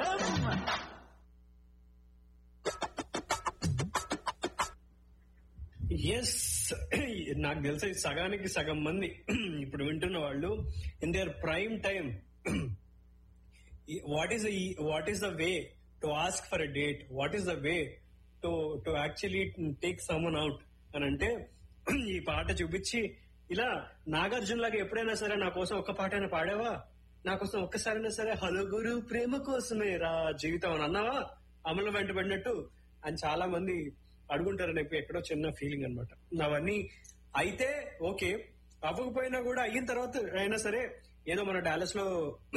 Yes నాకు తెలిసి సగానికి సగం మంది ఇప్పుడు వింటున్న వాళ్ళు in their prime time what is what is the way to ask for a date what is the way to to actually take someone out అని అంటే ఈ పాట చూపించి ఇలా నాగార్జున లాగా ఎప్పుడైనా సరే నా కోసం ఒక్క పాటైనా పాడావా నా కోసం ఒక్కసారైనా సరే హలుగురు ప్రేమ కోసమే రా జీవితం అని అన్నావా అమలు వెంటబడినట్టు అని చాలా మంది అడుగుంటారని చెప్పి ఎక్కడో చిన్న ఫీలింగ్ అనమాట అవన్నీ అయితే ఓకే అవ్వకపోయినా కూడా అయిన తర్వాత అయినా సరే ఏదో మన డాలస్ లో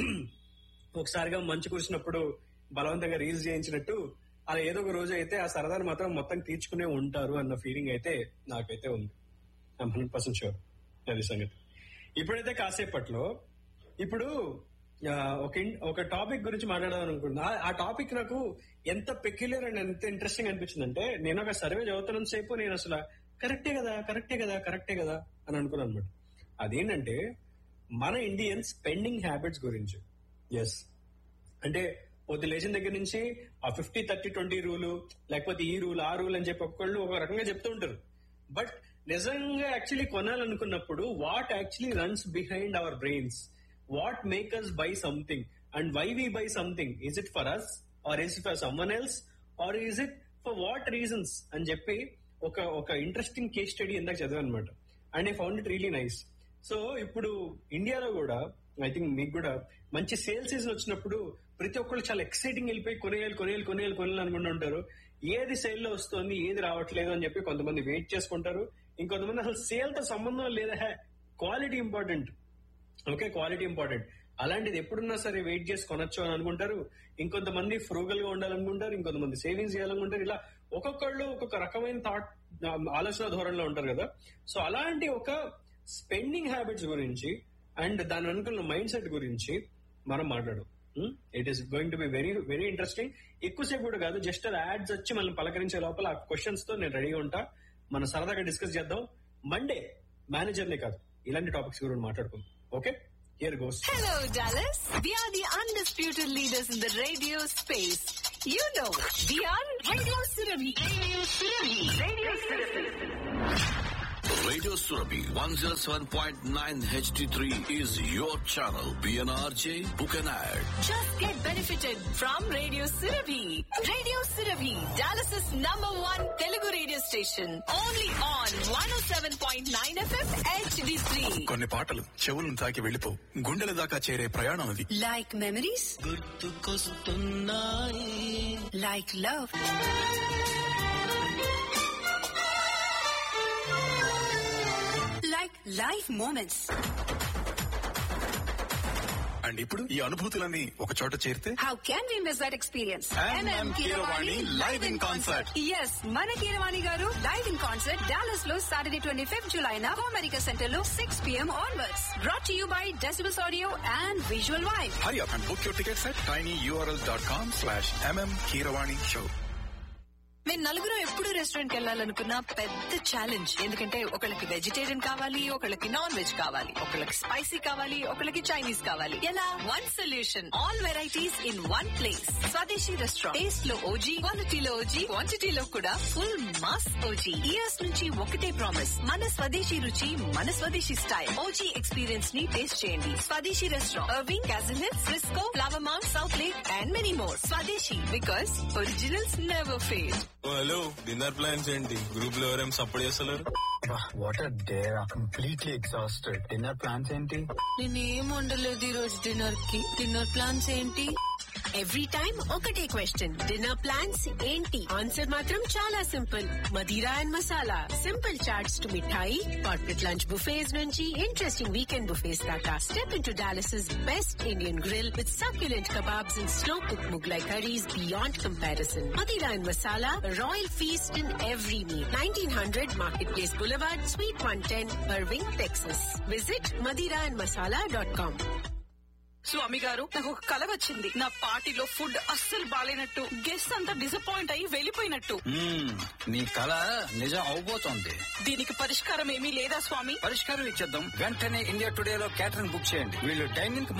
ఒకసారిగా మంచు కురిసినప్పుడు బలవంతంగా రీల్స్ చేయించినట్టు అలా ఏదో ఒక రోజు అయితే ఆ సరదాను మాత్రం మొత్తం తీర్చుకునే ఉంటారు అన్న ఫీలింగ్ అయితే నాకైతే ఉంది హండ్రెడ్ పర్సెంట్ షూర్ అది సంగతి ఇప్పుడైతే కాసేపట్లో ఇప్పుడు ఆ, ఒక ఇన్- ఒక టాపిక్ గురించి మాట్లాడదాం అనుకున్నా ఆ- ఆ టాపిక్ నాకు ఎంత పెక్యులర్ అండ్ ఎంత ఇంట్రెస్టింగ్ అనిపించింది అంటే నేను ఒక సర్వే చదువుతున్నంత సేపు నేను అసలు కరెక్టే కదా కరెక్టే కదా కరెక్టే కదా అని అనుకున్నాను అనమాట అదేంటంటే మన ఇండియన్ స్పెండింగ్ హ్యాబిట్స్ గురించి ఎస్ అంటే పొద్దు లేచిన దగ్గర నుంచి ఆ ఫిఫ్టీ థర్టీ ట్వంటీ రూలు లేకపోతే ఈ రూల్ ఆ రూల్ అని చెప్పి ఒక్కళ్ళు ఒక రకంగా చెప్తూ ఉంటారు బట్ నిజంగా యాక్చువల్లీ కొనాలనుకున్నప్పుడు what actually runs behind our brains what make us buy something and why we buy something is it for us or is it for someone else or is it for what reasons అని చెప్పి ఒక ఒక interesting case study ఇందాక చదివాను అనమాట and I found it really nice so ఇప్పుడు ఇండియాలో కూడా ఐ థింక్ మీకు కూడా మంచి సేల్ సీజన్ వచ్చినప్పుడు ప్రతి ఒక్కళ్ళు చాలా ఎక్సైటింగ్ వెళ్ళిపోయి కొనేయాలి కొనేయాలి కొనేయాలి కొనేయాలి అనుకుంటూ ఉంటారు ఏది సేల్ లో వస్తుంది ఏది రావట్లేదు అని చెప్పి కొంతమంది వెయిట్ చేసుకుంటారు ఇంకొంతమంది అసలు సేల్ తో సంబంధం లేదా quality important okay quality important అలాంటిది ఎప్పుడున్నా సరే వెయిట్ చేసి కొనొచ్చు అని అనుకుంటారు ఇంకొంతమంది ఫ్రూగల్ గా ఉండాలనుకుంటారు ఇంకొంతమంది సేవింగ్స్ చేయాలనుకుంటారు ఇలా ఒక్కొక్కళ్ళు ఒక్కొక్క రకమైన థాట్ ఆలోచన ధోరణిలో ఉంటారు కదా సో అలాంటి ఒక స్పెండింగ్ హ్యాబిట్స్ గురించి అండ్ దాని అనుకున్న మైండ్ సెట్ గురించి మనం మాట్లాడు it is going to be very very interesting ఎక్కువసేపు కూడా కాదు జస్ట్ అది యాడ్స్ వచ్చి మనం పలకరించే లోపల ఆ క్వశ్చన్స్ తో నేను రెడీగా ఉంటా మనం సరదాగా డిస్కస్ చేద్దాం మండే మేనేజర్నే కాదు ఇలాంటి టాపిక్స్ గురించి మాట్లాడుకుందాం okay here goes Hello, Dallas. We are the undisputed leaders in the radio space. You know, we are Radio Surabhi. Radio Surabhi. Radio Surabhi. Radio Surabhi 107.9 HD3 is your channel. PNRJ, book an ad. Just get benefited from Radio Surabhi. Radio Surabhi, Dallas's number one Telugu radio station. Only on 107.9 FM HD3. కొన్ని పాటలు చెవులను తాకి వెళ్ళిపో గుండెల దాకా చేరే ప్రయాణం అది Like memories, like love. Like life moments. And ఇప్పుడు ఈ అనుభూతులన్నీ ఒక చోట చేరితే How can we miss that experience? MM Keeravani live in concert. Yes మన Keeravani garu live in concert Dallas లో సాటర్డే ట్వంటీ ఫిఫ్త్ జులై నా అమెరికా సెంటర్ లో six PM onwards brought you by Decibus audio and visual vibe hurry up and book your tickets at tiny URL dot com slash MM Keeravani show మేము నలుగురు ఎప్పుడు restaurant వెళ్ళాలనుకున్న పెద్ద challenge ఎందుకంటే ఒకళ్ళకి vegetarian కావాలి ఒకళ్ళకి నాన్ వెజ్ కావాలి ఒకళ్ళకి స్పైసీ కావాలి ఒకళ్ళకి చైనీస్ కావాలి ఎలా one solution all varieties in one place Swadeshi restaurant taste లో ఓజీ క్వాలిటీలో ఓజీ క్వాంటిటీలో కూడా ఫుల్ మాస్ ఓజీ ఇయర్స్ నుంచి ఒకటే ప్రామిస్ మన స్వదేశీ రుచి మన స్వదేశీ స్టైల్ ఓజీ ఎక్స్పీరియన్స్ ని టేస్ట్ చేయండి Swadeshi restaurant Irving Castle Hills Frisco Flower Mound Southlake and many more Swadeshi because originals never fail hello dinner plans ఏంటి గ్రూప్ లో ఎవరేం సపోర్ట్ చేస్తలేరు what are there completely exhausted dinner plans ఏంటి నేనేం వండలేదు ఈ రోజు డిన్నర్ కి డిన్నర్ ప్లాన్స్ ఏంటి ఎవ్రీ టైం ఒకటే క్వశ్చన్ డిన్నర్ ప్లాన్స్ ఏంటి ఆన్సర్ మాత్రం చాలా simple Madira and Masala simple charts to mithai corporate lunch buffets నుంచి ఇంట్రెస్టింగ్ వీకెండ్ బుఫేస్ దాకా step in to Dallas best Indian grill with succulent kebabs and slow cooked Mughlai curries beyond comparison. Madira and Masala, a royal feast in every meal. 1900 Marketplace Boulevard, Suite 110, Irving, Texas. Visit madiraandmasala.com. Swami garu నాకు ఒక కల వచ్చింది నా పార్టీలో food అస్సలు బాలేనట్టు guest అంతా disappoint అయ్యి వెళ్ళిపోయినట్టు నీ కళ నిజం అవబోతోంది దీనికి పరిష్కారం ఏమీ లేదా స్వామి పరిష్కారం ఇచ్చేద్దాం వెంటనే ఇండియా టుడే లో క్యాటరింగ్ బుక్ చేయండి వీళ్ళు డైనింగ్